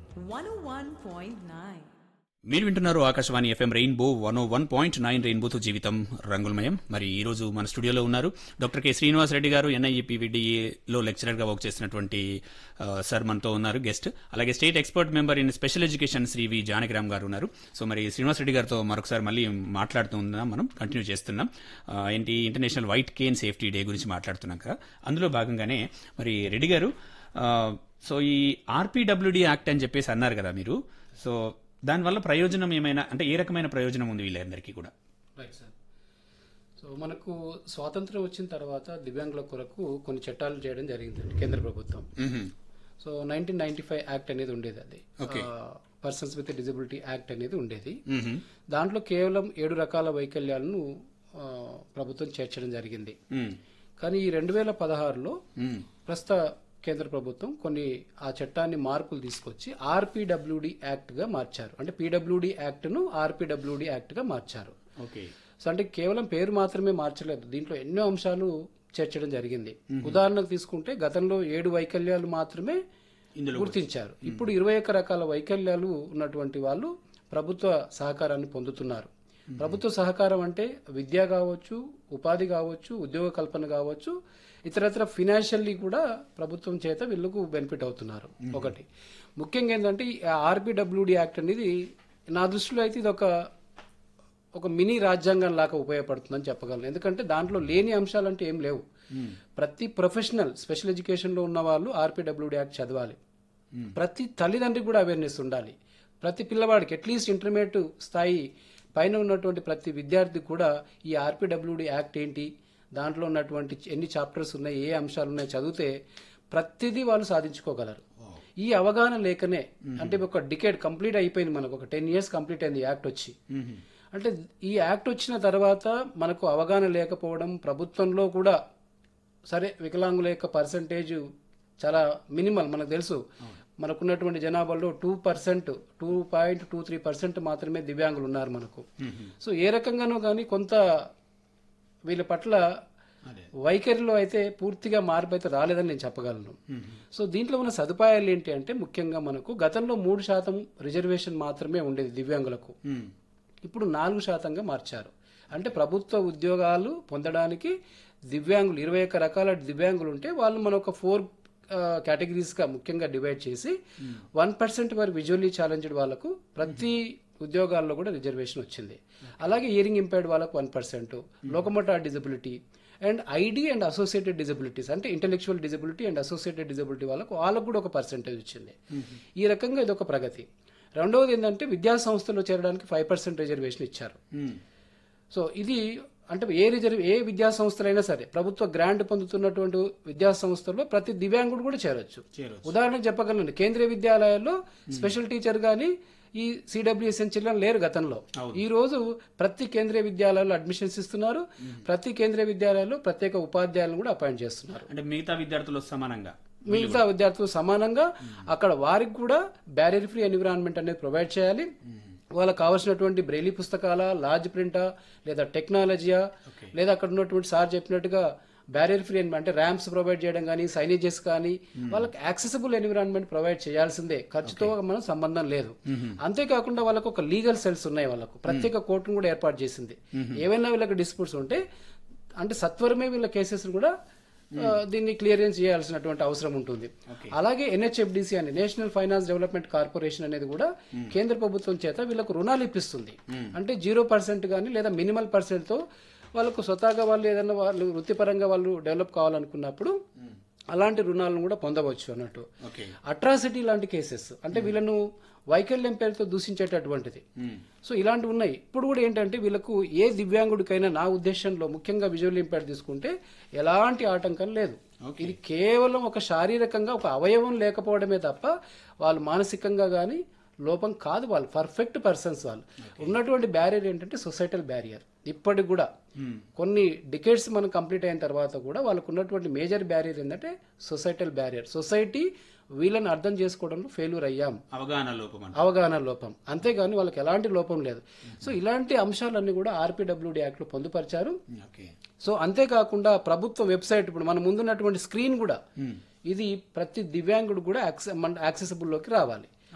101.9. మీరు వింటున్నారు Akashvani FM rainbow one O one point nine రెయిన్బోతో జీవితం రంగులమయం మరి ఈ రోజు మన స్టూడియోలో ఉన్నారు డాక్టర్ కె శ్రీనివాస్ రెడ్డి గారు ఎన్ఐఈపీవీడీఏలో లెక్చరర్గా వర్క్ చేసినటువంటి ఆ, సార్ మనతో ఉన్నారు గెస్ట్ అలాగే state expert member in special education Shri V Janakiram గారు ఉన్నారు సో మరి శ్రీనివాస్ రెడ్డి గారితో మరొకసారి మళ్ళీ మాట్లాడుతూ ఉన్నాం మనం కంటిన్యూ చేస్తున్నాం ఆ, ఏంటి international white cane safety day గురించి మాట్లాడుతున్నాం కదా అందులో భాగంగానే మరి రెడ్డి గారు ఆ, సో ఈ ఆర్పీడబ్ల్యూడి యాక్ట్ అని చెప్పేసి అన్నారు కదా మీరు సో దానివల్ల ప్రయోజనం ఏమైనా అంటే ఏ రకమైన ప్రయోజనం ఉంది వీళ్ళందరికీ కూడా రైట్ సార్ సో మనకు స్వాతంత్రం వచ్చిన తర్వాత దివ్యాంగుల కొరకు కొన్ని చట్టాలు చేయడం జరిగింది కేంద్ర ప్రభుత్వం so nineteen ninety five act అనేది ఉండేది అది పర్సన్స్ విత్ డిజబిలిటీ యాక్ట్ అనేది ఉండేది దాంట్లో కేవలం ఏడు రకాల వైకల్యాలను ఆ, ప్రభుత్వం చేర్చడం జరిగింది కానీ ఈ రెండు వేల పదహారులో ప్రస్తుత కేంద్ర ప్రభుత్వం కొన్ని ఆ చట్టాన్ని మార్పులు తీసుకొచ్చి ఆర్పీడబ్ల్యూడి యాక్ట్ గా మార్చారు అంటే పీడబ్ల్యూడి యాక్ట్ ను ఆర్పీడబ్ల్యూడి యాక్ట్ గా మార్చారు ఓకే సో అంటే కేవలం పేరు మాత్రమే మార్చలేదు దీంట్లో ఎన్నో అంశాలు చేర్చడం జరిగింది ఉదాహరణకు తీసుకుంటే గతంలో ఏడు వైకల్యాలు మాత్రమే ఇందులో గుర్తించారు ఇప్పుడు ఇరవై ఒక్క రకాల వైకల్యాలు ఉన్నటువంటి వాళ్ళు ప్రభుత్వ సహకారాన్ని పొందుతున్నారు ప్రభుత్వ సహకారం అంటే విద్య కావచ్చు ఉపాధి కావచ్చు ఉద్యోగ కల్పన కావచ్చు ఇతరత్ర ఫినాన్షియల్లీ కూడా ప్రభుత్వం చేత వీళ్ళకు బెనిఫిట్ అవుతున్నారు ఒకటి ముఖ్యంగా ఏంటంటే ఈ ఆర్బిడబ్ల్యూడి యాక్ట్ అనేది నా దృష్టిలో అయితే ఇది ఒక ఒక మినీ రాజ్యాంగం లాగా ఉపయోగపడుతుందని చెప్పగలను ఎందుకంటే దాంట్లో లేని అంశాలంటే ఏం లేవు ప్రతి ప్రొఫెషనల్ స్పెషల్ ఎడ్యుకేషన్ లో ఉన్న వాళ్ళు ఆర్పీడబ్ల్యూడి యాక్ట్ చదవాలి ప్రతి తల్లిదండ్రికి కూడా అవేర్నెస్ ఉండాలి ప్రతి పిల్లవాడికి అట్లీస్ట్ ఇంటర్మీడియట్ స్థాయి పైన ఉన్నటువంటి ప్రతి విద్యార్థికి కూడా ఈ ఆర్పీడబ్ల్యూడి యాక్ట్ ఏంటి దాంట్లో ఉన్నటువంటి ఎన్ని చాప్టర్స్ ఉన్నాయి ఏ అంశాలు ఉన్నాయి చదివితే ప్రతిదీ వాళ్ళు సాధించుకోగలరు ఈ అవగాహన లేకనే అంటే ఒక డికేడ్ కంప్లీట్ అయిపోయింది మనకు ఒక టెన్ ఇయర్స్ కంప్లీట్ అయింది ఈ యాక్ట్ వచ్చి అంటే ఈ యాక్ట్ వచ్చిన తర్వాత మనకు అవగాహన లేకపోవడం ప్రభుత్వంలో కూడా సరే వికలాంగుల యొక్క పర్సంటేజ్ చాలా మినిమల్ మనకు తెలుసు మనకున్నటువంటి జనాభాలో two percent two point two three percent మాత్రమే దివ్యాంగులు ఉన్నారు మనకు సో ఏ రకంగానూ కానీ కొంత వీళ్ళ పట్ల వైఖరిలో అయితే పూర్తిగా మార్పు అయితే రాలేదని నేను చెప్పగలను సో దీంట్లో ఉన్న సదుపాయాలు ఏంటి అంటే ముఖ్యంగా మనకు గతంలో మూడు శాతం రిజర్వేషన్ మాత్రమే ఉండేది దివ్యాంగులకు ఇప్పుడు నాలుగు శాతంగా మార్చారు అంటే ప్రభుత్వ ఉద్యోగాలు పొందడానికి దివ్యాంగులు ఇరవై ఒక్క రకాల దివ్యాంగులు ఉంటే వాళ్ళు మన ఒక ఫోర్ కేటగిరీస్ గా ముఖ్యంగా డివైడ్ చేసి వన్ పర్సెంట్ వారి విజువల్లీ ఛాలెంజ్డ్ వాళ్ళకు ప్రతి ఉద్యోగాల్లో కూడా రిజర్వేషన్ వచ్చింది అలాగే ఇయరింగ్ ఇంపైర్డ్ వాళ్ళకు one percent locomotor disability and I D and associated disabilities అంటే intellectual disability and associated disability వాళ్ళకు వాళ్ళకు కూడా ఒక పర్సెంటేజ్ వచ్చింది ఈ రకంగా ఇది ఒక ప్రగతి రెండవది ఏంటంటే విద్యా సంస్థల్లో చేరడానికి ఫైవ్ పర్సెంట్ రిజర్వేషన్ ఇచ్చారు సో ఇది అంటే ఏ రిజర్వ్ ఏ విద్యా సంస్థలైనా సరే ప్రభుత్వ గ్రాంట్ పొందుతున్నటువంటి విద్యా సంస్థల్లో ప్రతి దివ్యాంగుడు కూడా చేరొచ్చు ఉదాహరణకు చెప్పగలను కేంద్రీయ విద్యాలయాల్లో స్పెషల్ టీచర్ గాని ఈ సిడబ్ల్యూఎస్ఎన్ చిల్డ్రన్ లేరు గతంలో ఈ రోజు ప్రతి కేంద్రీయ విద్యాలయాల్లో అడ్మిషన్స్ ఇస్తున్నారు ప్రతి కేంద్రీయ విద్యాలయాల్లో ప్రత్యేక ఉపాధ్యాయులను కూడా అపాయింట్ చేస్తున్నారు అంటే మిగతా విద్యార్థులు సమానంగా మిగతా విద్యార్థులు సమానంగా అక్కడ వారికి కూడా బ్యారియర్ ఫ్రీ ఎన్విరాన్మెంట్ అనేది ప్రొవైడ్ చేయాలి వాళ్ళకి కావాల్సినటువంటి బ్రెయిలీ పుస్తకాల లార్జ్ ప్రింటా లేదా టెక్నాలజీయా లేదా అక్కడ ఉన్నటువంటి సార్ చెప్పినట్టుగా బ్యారియర్ ఫ్రీ అంటే ర్యాంప్స్ ప్రొవైడ్ చేయడం కానీ సైనేజెస్ కానీ వాళ్ళకి యాక్సెసిబుల్ ఎన్విరాన్మెంట్ ప్రొవైడ్ చేయాల్సిందే ఖర్చుతో మనం సంబంధం లేదు అంతేకాకుండా వాళ్ళకు ఒక లీగల్ సెల్స్ ఉన్నాయి వాళ్ళకు ప్రత్యేక కోర్టును కూడా ఏర్పాటు చేసింది ఏవైనా వీళ్ళకి డిస్ప్యూట్స్ ఉంటే అంటే సత్వరమే వీళ్ళ కేసెస్ కూడా ఆ, దీన్ని క్లియరెన్స్ చేయాల్సినటువంటి అవసరం ఉంటుంది అలాగే ఎన్హెచ్ఎఫ్డిసి అని నేషనల్ ఫైనాన్స్ డెవలప్మెంట్ కార్పొరేషన్ అనేది కూడా కేంద్ర ప్రభుత్వం చేత వీళ్ళకు రుణాలు ఇప్పిస్తుంది అంటే జీరో పర్సెంట్ కానీ లేదా మినిమల్ పర్సెంట్ తో వాళ్ళకు స్వతహాగా వాళ్ళు ఏదైనా వాళ్ళు వృత్తిపరంగా వాళ్ళు డెవలప్ కావాలనుకున్నప్పుడు అలాంటి రుణాలను కూడా పొందవచ్చు అన్నట్టు ఓకే అట్రాసిటీ లాంటి కేసెస్ అంటే వీళ్ళను వైకల్యం పేరుతో దూషించేటటువంటిది సో ఇలాంటివి ఉన్నాయి ఇప్పుడు కూడా ఏంటంటే వీళ్ళకు ఏ దివ్యాంగుడికైనా నా ఉద్దేశంలో ముఖ్యంగా విజువల్ ఇంపైర్ తీసుకుంటే ఎలాంటి ఆటంకం లేదు ఇది కేవలం ఒక శారీరకంగా ఒక అవయవం లేకపోవడమే తప్ప వాళ్ళు మానసికంగా కానీ లోపం కాదు వాళ్ళు పర్ఫెక్ట్ పర్సన్స్ వాళ్ళు ఉన్నటువంటి బ్యారియర్ ఏంటంటే సొసైటల్ బ్యారియర్ ఇప్పటికి కూడా కొన్ని డికేట్స్ మనం కంప్లీట్ అయిన తర్వాత కూడా వాళ్ళకు ఉన్నటువంటి మేజర్ బ్యారియర్ ఏంటంటే సొసైటల్ బ్యారియర్ సొసైటీ వీళ్ళని అర్థం చేసుకోవడంలో ఫెయిల్యూర్ అయ్యాం అవగాహన లోపం అంట అవగాహన లోపం అంతేగాని వాళ్ళకి ఎలాంటి లోపం లేదు సో ఇలాంటి అంశాలన్నీ కూడా ఆర్పీడబ్ల్యూడి యాక్ట్ లో పొందుపరిచారు ఓకే సో అంతేకాకుండా ప్రభుత్వ వెబ్సైట్ ఇప్పుడు మన ముందున్నటువంటి స్క్రీన్ కూడా ఇది ప్రతి దివ్యాంగుడు కూడా యాక్సెసిబుల్ లోకి రావాలి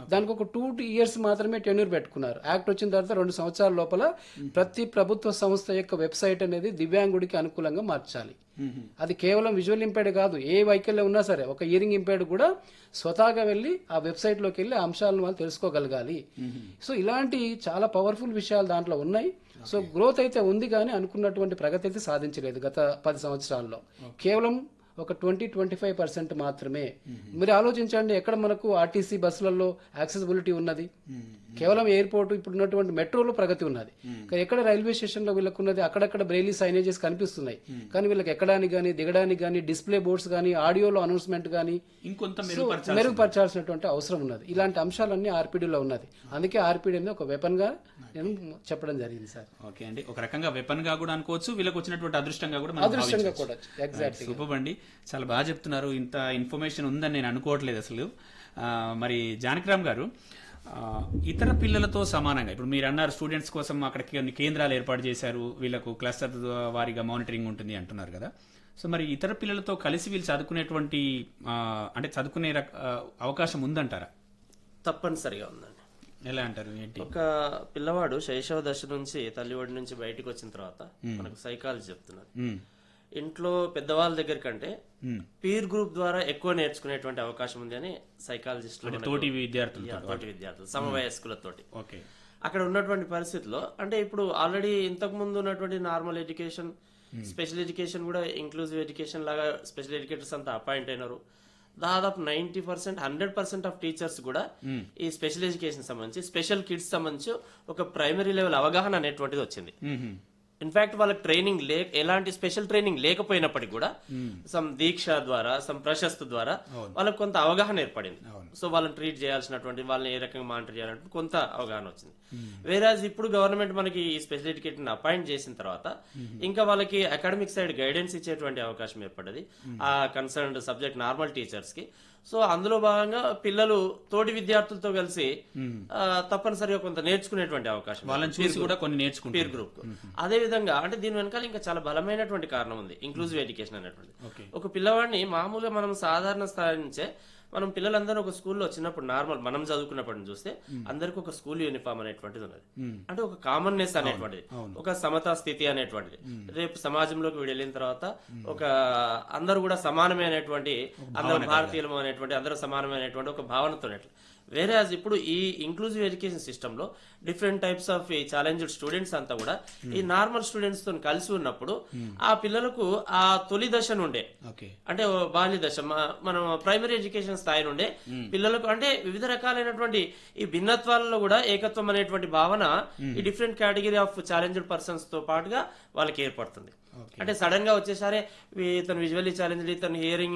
దానికి ఒక టూ ఇయర్స్ మాత్రమే టెన్యూర్ పెట్టుకున్నారు యాక్ట్ వచ్చిన తర్వాత రెండు సంవత్సరాల లోపల ప్రతి ప్రభుత్వ సంస్థ యొక్క వెబ్సైట్ అనేది దివ్యాంగుడికి అనుకూలంగా మార్చాలి అది కేవలం విజువల్ ఇంపైర్డ్ కాదు ఏ వైకల్యం ఉన్నా సరే ఒక ఇయరింగ్ ఇంపైర్డ్ కూడా స్వతహాగా వెళ్ళి ఆ వెబ్సైట్ లోకి వెళ్ళి ఆ అంశాలను వాళ్ళు తెలుసుకోగలగాలి సో ఇలాంటి చాలా పవర్ఫుల్ విషయాలు దాంట్లో ఉన్నాయి సో గ్రోత్ అయితే ఉంది కానీ అనుకున్నటువంటి ప్రగతి అయితే సాధించలేదు గత పది సంవత్సరాల్లో కేవలం ఒక ట్వంటీ ట్వంటీ ఫైవ్ పర్సెంట్ మాత్రమే మీరు ఆలోచించండి ఎక్కడ మనకు ఆర్టీసీ బస్సులలో యాక్సెసిబిలిటీ ఉన్నది కేవలం ఎయిర్పోర్ట్ ఇప్పుడు ఉన్నటువంటి మెట్రోలో ప్రగతి ఉన్నది కానీ ఎక్కడ రైల్వే స్టేషన్ లో వీళ్ళకు ఉన్నది అక్కడక్కడ బ్రెయిలీ సైనేజెస్ కనిపిస్తున్నాయి కానీ వీళ్ళకి ఎక్కడానికి కానీ దిగడానికి కానీ డిస్ప్లే బోర్డ్స్ కానీ ఆడియోలో అనౌన్స్మెంట్ కానీ ఇంకొంత సో మెరుగుపరచాలి మెరుగుపరచాల్సినటువంటి అవసరం ఉన్నది ఇలాంటి అంశాలన్నీ ఆర్పిడిలో ఉన్నది అందుకే ఆర్పిడి అనేది ఒక వెపన్ గా నేను చెప్పడం జరిగింది సార్ ఓకే అండి ఒక రకంగా వెపన్ గా కూడా అనుకోవచ్చు వీళ్ళకి వచ్చినటువంటి అదృష్టంగా కూడా మనం అదృష్టంగా కూడా ఎగ్జాక్ట్ సూపర్ అండి చాలా బాగా చెప్తున్నారు ఇంత ఇన్ఫర్మేషన్ ఉందని నేను అనుకోవట్లేదు అసలు ఆ, మరి జానకిరామ్ గారు ఆ, ఇతర పిల్లలతో సమానంగా ఇప్పుడు మీరు అన్నారు స్టూడెంట్స్ కోసం అక్కడ కొన్ని కేంద్రాలు ఏర్పాటు చేశారు వీళ్ళకు క్లస్టర్ వారీగా మానిటరింగ్ ఉంటుంది అంటున్నారు కదా సో మరి ఇతర పిల్లలతో కలిసి వీళ్ళు చదువుకునేటువంటి ఆ, అంటే చదువుకునే రక- ఆ, అవకాశం ఉందంటారా తప్పనిసరిగా ఉందండి ఎలా అంటారు ఏంటి ఒక పిల్లవాడు శైశవ దశ నుంచి తల్లి ఒడి నుంచి బయటకు వచ్చిన తర్వాత మనకు సైకాలజీ చెప్తున్నది మ్మ్. ఇంట్లో పెద్దవాళ్ళ దగ్గర కంటే మ్మ్. పీర్ గ్రూప్ ద్వారా ఎక్కువ నేర్చుకునేటువంటి అవకాశం ఉంది అని సైకాలజిస్టులు మనకు- తోటి విద్యార్థులు యా, తోటి విద్యార్థులు సమవయస్కులతోటి ఓకే అక్కడ ఉన్నటువంటి పరిస్థితిలో అంటే ఇప్పుడు ఆల్రెడీ ఇంతకు ముందు ఉన్నటువంటి నార్మల్ ఎడ్యుకేషన్ స్పెషల్ ఎడ్యుకేషన్ కూడా ఇంక్లూజివ్ ఎడ్యుకేషన్ లాగా స్పెషల్ ఎడ్యుకేటర్స్ అంతా అపాయింట్ అయినారు దాదాపు ninety percent hundred percent of teachers కూడా ఈ స్పెషల్ ఎడ్యుకేషన్ సంబంధించి స్పెషల్ కిడ్స్ సంబంధించి ఒక ప్రైమరీ లెవెల్ అవగాహన అనేటువంటిది వచ్చింది మ్మ్. ఇన్ఫాక్ట్ వాళ్ళకి ట్రైనింగ్ లే ఎలాంటి స్పెషల్ ట్రైనింగ్ లేకపోయినప్పటికీ కూడా సమ్ దీక్ష ద్వారా సమ్ ప్రశస్త్ ద్వారా వాళ్ళకి కొంత అవగాహన ఏర్పడింది సో వాళ్ళని ట్రీట్ చేయాల్సినటువంటి వాళ్ళని ఏ రకంగా మానిటర్ చేయాలంటే కొంత అవగాహన వచ్చింది వేరాజ్ ఇప్పుడు గవర్నమెంట్ మనకి ఈ స్పెషల్ ఎడ్యుకేషన్ అపాయింట్ చేసిన తర్వాత ఇంకా వాళ్ళకి అకాడమిక్ సైడ్ గైడెన్స్ ఇచ్చేటువంటి అవకాశం ఏర్పడ్డది ఆ కన్సర్న్డ్ సబ్జెక్ట్ నార్మల్ టీచర్స్ కి సో అందులో భాగంగా పిల్లలు తోటి విద్యార్థులతో కలిసి ఆ, తప్పనిసరిగా కొంత నేర్చుకునేటువంటి అవకాశం వాళ్ళని చూసి కూడా కొన్ని నేర్చుకుంటారు పీర్ గ్రూప్ అదే విధంగా అంటే దీని వెనకాల ఇంకా చాలా బలమైనటువంటి కారణం ఉంది ఇంక్లూజివ్ ఎడ్యుకేషన్ అనేటువంటి ఓకే ఒక పిల్లవాడిని మామూలుగా మనం సాధారణ స్థాయి నుంచే మనం పిల్లలందరూ ఒక స్కూల్లో చిన్నప్పుడు నార్మల్ మనం చదువుకున్నప్పటి నుంచి చూస్తే అందరికి ఒక స్కూల్ యూనిఫామ్ అనేటువంటిది ఉన్నది అంటే ఒక కామన్నెస్ అనేటువంటిది ఒక సమతా స్థితి అనేటువంటిది రేపు సమాజంలోకి వీడు వెళ్ళిన తర్వాత ఒక అందరూ కూడా సమానమే అనేటువంటి అందరూ భారతీయులము అనేటువంటి అందరూ సమానమైనటువంటి ఒక భావనతో వేరే ఇప్పుడు ఈ ఇంక్లూజివ్ ఎడ్యుకేషన్ సిస్టమ్ లో డిఫరెంట్ టైప్స్ ఆఫ్ ఈ ఛాలెంజ్డ్ స్టూడెంట్స్ అంతా కూడా ఈ నార్మల్ స్టూడెంట్స్ తో కలిసి ఉన్నప్పుడు ఆ పిల్లలకు ఆ తొలి దశ నుండే ఓకే అంటే ఓ బాల్య దశ మ- మనం ప్రైమరీ ఎడ్యుకేషన్ స్థాయి నుండే పిల్లలకు అంటే వివిధ రకాలైనటువంటి ఈ భిన్నత్వాలలో కూడా ఏకత్వం అనేటువంటి భావన ఈ different category of challenged persons తో పాటుగా వాళ్ళకి ఏర్పడుతుంది అంటే సడన్ గా వచ్చేసరే ఇతను విజువల్లీ ఛాలెంజ్డ్ ఇతను హియరింగ్